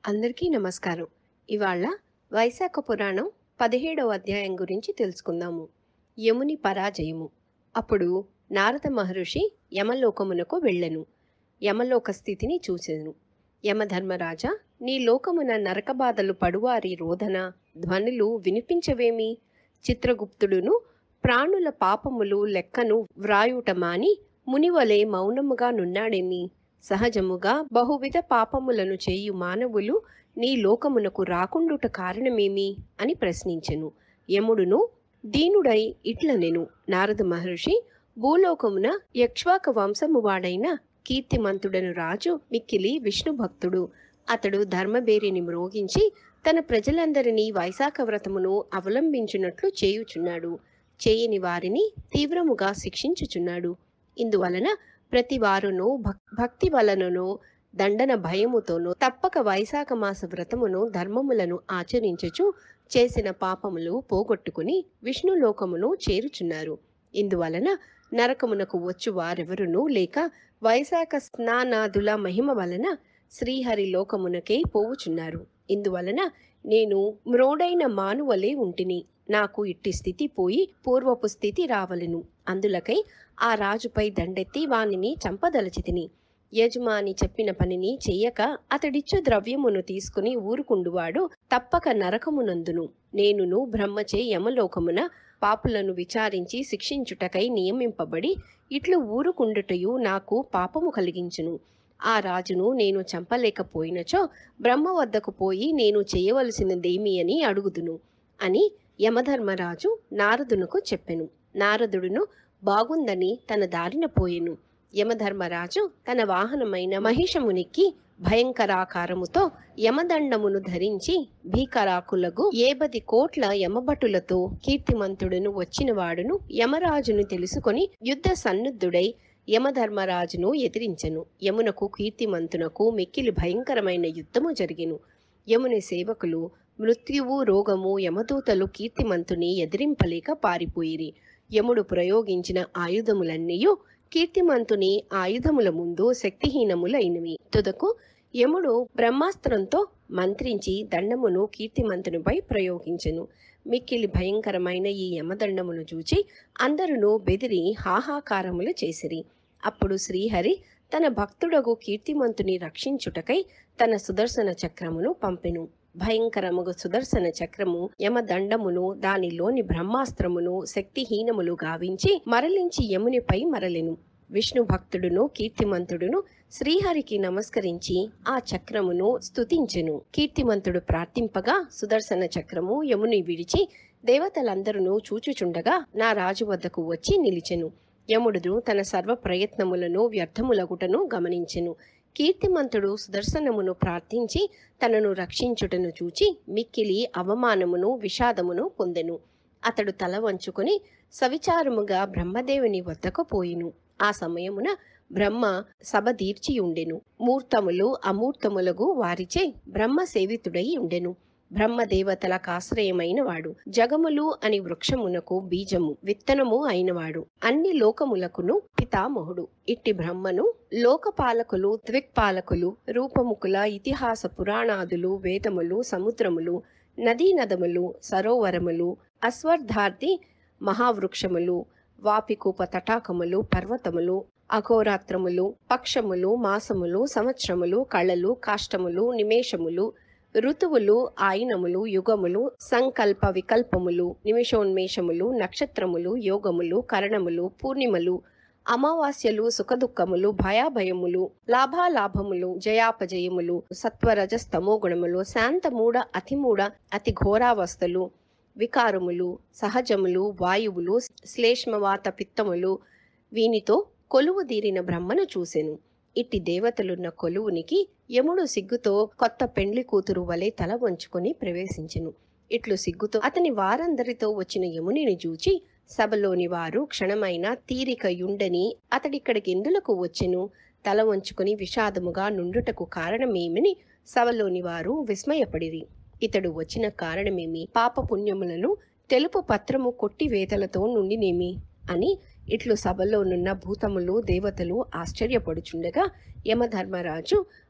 అందరికీ నమస్కారం ఇవాళ వైశాఖ పురాణం పదిహేడవ అధ్యాయం గురించి తెలుసుకుందాము యముని పరాజయము అప్పుడు నారద మహర్షి యమలోకమునకు వెళ్ళెను యమలోక స్థితిని చూసెను యమధర్మరాజా నీ లోకమున నరకబాధలు పడువారి రోదన ధ్వనులు వినిపించవేమి చిత్రగుప్తుడును ప్రాణుల పాపములు లెక్కను వ్రాయుట మాని మునివలే మౌనముగా నున్నాడేమి సహజముగా బహువిధ పాపములను చేయు మానవులు నీ లోకమునకు రాకుండుట కారణమేమి అని ప్రశ్నించెను యముడును దీనుడై ఇట్లనెను నారద మహర్షి భూలోకమున యక్ష్వాక వంశము వాడైన కీర్తిమంతుడను రాజు మిక్కిలి విష్ణు భక్తుడు అతడు ధర్మబేరిని మ్రోగించి తన ప్రజలందరినీ వైశాఖ వ్రతమును అవలంబించున్నట్లు చేయుచున్నాడు చేయని వారిని తీవ్రముగా శిక్షించుచున్నాడు ఇందువలన ప్రతి వారును భక్- భక్తి వలనను దండన భయముతోనూ తప్పక వైశాఖ మాస వ్రతమును ధర్మములను ఆచరించుచు చేసిన పాపములు పోగొట్టుకుని విష్ణులోకమును చేరుచున్నారు ఇందువలన నరకమునకు వచ్చు వారెవరునూ లేక వైశాఖ స్నానాదుల మహిమ వలన శ్రీహరి లోకమునకే పోవుచున్నారు ఇందువలన నేను మ్రోడైన మానువలే ఉంటిని నాకు ఇట్టి స్థితి పోయి పూర్వపు స్థితి రావలెను అందులకై ఆ రాజుపై దండెత్తి వానిని చంపదలచితిని యజమాని చెప్పిన పనిని చెయ్యక అతడిచ్చు ద్రవ్యమును తీసుకుని ఊరుకుండువాడు తప్పక నరకమునందును నేనును బ్రహ్మచే యమలోకమున పాపులను విచారించి శిక్షించుటకై నియమింపబడి ఇట్లు ఊరుకుండుటయు నాకు పాపము కలిగించును ఆ రాజును నేను చంపలేకపోయినచో బ్రహ్మ వద్దకు పోయి నేను చేయవలసినదేమి అని అడుగుదును అని యమధర్మరాజు నారదునకు చెప్పెను నారదుడును బాగుందని తన దారిన పోయెను యమధర్మరాజు తన వాహనమైన మహిషమునికి భయంకరాకారముతో యమదండమును ధరించి భీకరాకులకు ఏబది కోట్ల యమభటులతో కీర్తిమంతుడును వచ్చినవాడును యమరాజును తెలుసుకొని యుద్ధ సన్నుద్ధుడై యమధర్మరాజును ఎదిరించెను యమునకు కీర్తిమంతునకు మిక్కిలి భయంకరమైన యుద్ధము జరిగెను యముని సేవకులు మృత్యువు రోగము యమదూతలు కీర్తిమంతుని ఎదిరింపలేక పారిపోయిరి యముడు ప్రయోగించిన ఆయుధములన్నీయు కీర్తిమంతుని ఆయుధముల ముందు శక్తిహీనములైనవి తుదకు యముడు బ్రహ్మాస్త్రంతో మంత్రించి దండమును కీర్తిమంతునిపై ప్రయోగించెను మిక్కిలి భయంకరమైన ఈ యమదండమును చూచి అందరును బెదిరి హాహాకారములు చేసిరి అప్పుడు శ్రీహరి తన భక్తుడగు కీర్తిమంతుని రక్షించుటకై తన సుదర్శన చక్రమును పంపెను భయంకరముగు సుదర్శన చక్రము యమదండమును దానిలోని బ్రహ్మాస్త్రమును శక్తిహీనములు గావించి మరలించి యమునిపై మరలెను విష్ణు భక్తుడును కీర్తిమంతుడును శ్రీహరికి నమస్కరించి ఆ చక్రమును స్తుతించెను కీర్తిమంతుడు ప్రార్థింపగా సుదర్శన చక్రము యముని విడిచి దేవతలందరూ చూచుచుండగా నా రాజు వద్దకు వచ్చి నిలిచెను యముడు తన సర్వ ప్రయత్నములను వ్యర్థములగుటను గమనించెను కీర్తిమంతుడు సుదర్శనమును ప్రార్థించి తనను రక్షించుటను చూచి మిక్కిలి అవమానమును విషాదమును పొందెను అతడు తల వంచుకొని సవిచారముగా బ్రహ్మదేవుని వద్దకు పోయిను ఆ సమయమున బ్రహ్మ సభ దీర్చి ఉండెను మూర్తములు అమూర్తములగు వారిచే బ్రహ్మ సేవితుడై ఉండెను బ్రహ్మదేవతల కాశ్రయమైన వాడు జగములు అని వృక్షమునకు బీజము విత్తనము అయినవాడు అన్ని లోకములకును పితామహుడు ఇట్టి బ్రహ్మను లోకపాలకులు త్విక్పాలకులు రూపముకుల ఇతిహాస పురాణాదులు వేదములు సముద్రములు నదీ నదములు సరోవరములు అశ్వర్ధార్థి మహావృక్షములు వాపికూప తటాకములు పర్వతములు అఘోరాత్రములు పక్షములు మాసములు సంవత్సరములు కళలు కాష్టములు నిమేషములు ఋతువులు ఆయనములు యుగములు సంకల్ప వికల్పములు నిమిషోన్మేషములు నక్షత్రములు యోగములు కరణములు పూర్ణిమలు అమావాస్యలు సుఖదుఖములు భయాభయములు లాభాలాభములు జయాపజయములు సత్వరజస్తమో గుణములు శాంతమూడ అతిమూడ అతి ఘోరావస్థలు వికారములు సహజములు వాయువులు శ్లేష్మవాత పిత్తములు వీనితో కొలువు తీరిన బ్రహ్మను చూసెను ఇట్టి దేవతలున్న కొలువునికి యముడు సిగ్గుతో కొత్త పెండ్లి కూతురు వలె తల వంచుకొని ప్రవేశించెను ఇట్లు సిగ్గుతో అతని వారందరితో వచ్చిన యమునిని చూచి సభలోని వారు క్షణమైన తీరిక యుండని అతడిక్కడికి ఎందులకు వచ్చెను తల వంచుకొని విషాదముగా నుండుటకు కారణమేమని సభలోని వారు విస్మయపడిరి ఇతడు వచ్చిన కారణమేమి పాప పుణ్యములను తెలుపు పత్రము కొట్టి వేతలతో నుండినేమి అని ఇట్లు సభలోనున్న భూతములు దేవతలు ఆశ్చర్యపడుచుండగా యమధర్మరాజు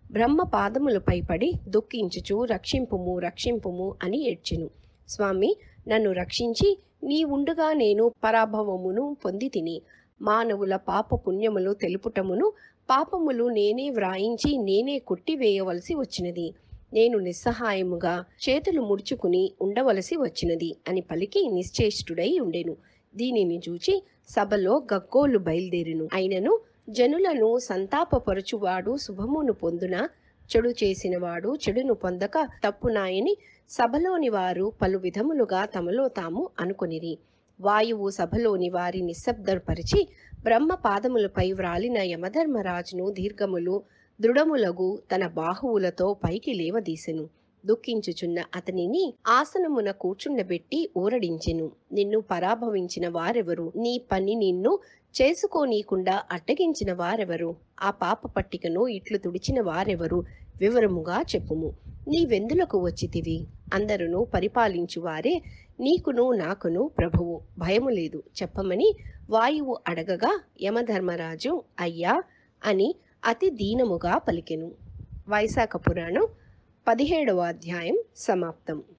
బ్రహ్మ పాదములపై పడి దుఃఖించుచు రక్షింపుము రక్షింపుము అని ఏడ్చెను స్వామి నన్ను రక్షించి నీ ఉండగా నేను పరాభవమును పొంది తిని మానవుల పాప పుణ్యములు తెలుపుటమును పాపములు నేనే వ్రాయించి నేనే కొట్టివేయవలసి వచ్చినది నేను నిస్సహాయముగా చేతులు ముడుచుకుని ఉండవలసి వచ్చినది అని పలికి నిశ్చేష్టుడై ఉండెను దీనిని చూచి సభలో గగ్గోలు బయలుదేరెను అయినను జనులను సంతాపపరచువాడు శుభమును పొందున చెడు చేసినవాడు చెడును పొందక తప్పునాయని సభలోని వారు పలు విధములుగా తమలో తాము అనుకొనిరి వాయువు సభలోని వారి నిశ్శబ్దపరిచి బ్రహ్మ పాదములపై వ్రాలిన యమధర్మరాజును దీర్ఘములు దృఢములగు తన బాహువులతో పైకి లేవదీసెను దుఃఖించుచున్న అతనిని ఆసనమున కూర్చుండబెట్టి ఊరడించెను నిన్ను పరాభవించిన వారెవరు నీ పని నిన్ను చేసుకోనీకుండా అడ్డగించిన వారెవరు ఆ పాప పట్టికను ఇట్లు తుడిచిన వారెవరు వివరముగా చెప్పుము నీవెందులకు వచ్చితివి అందరును పరిపాలించు వారే నీకును నాకును ప్రభువు భయము లేదు చెప్పమని వాయువు అడగగా యమధర్మరాజు అయ్యా అని అతి దీనముగా పలికెను వైశాఖ పురాణం పదిహేడవ అధ్యాయం సమాప్తం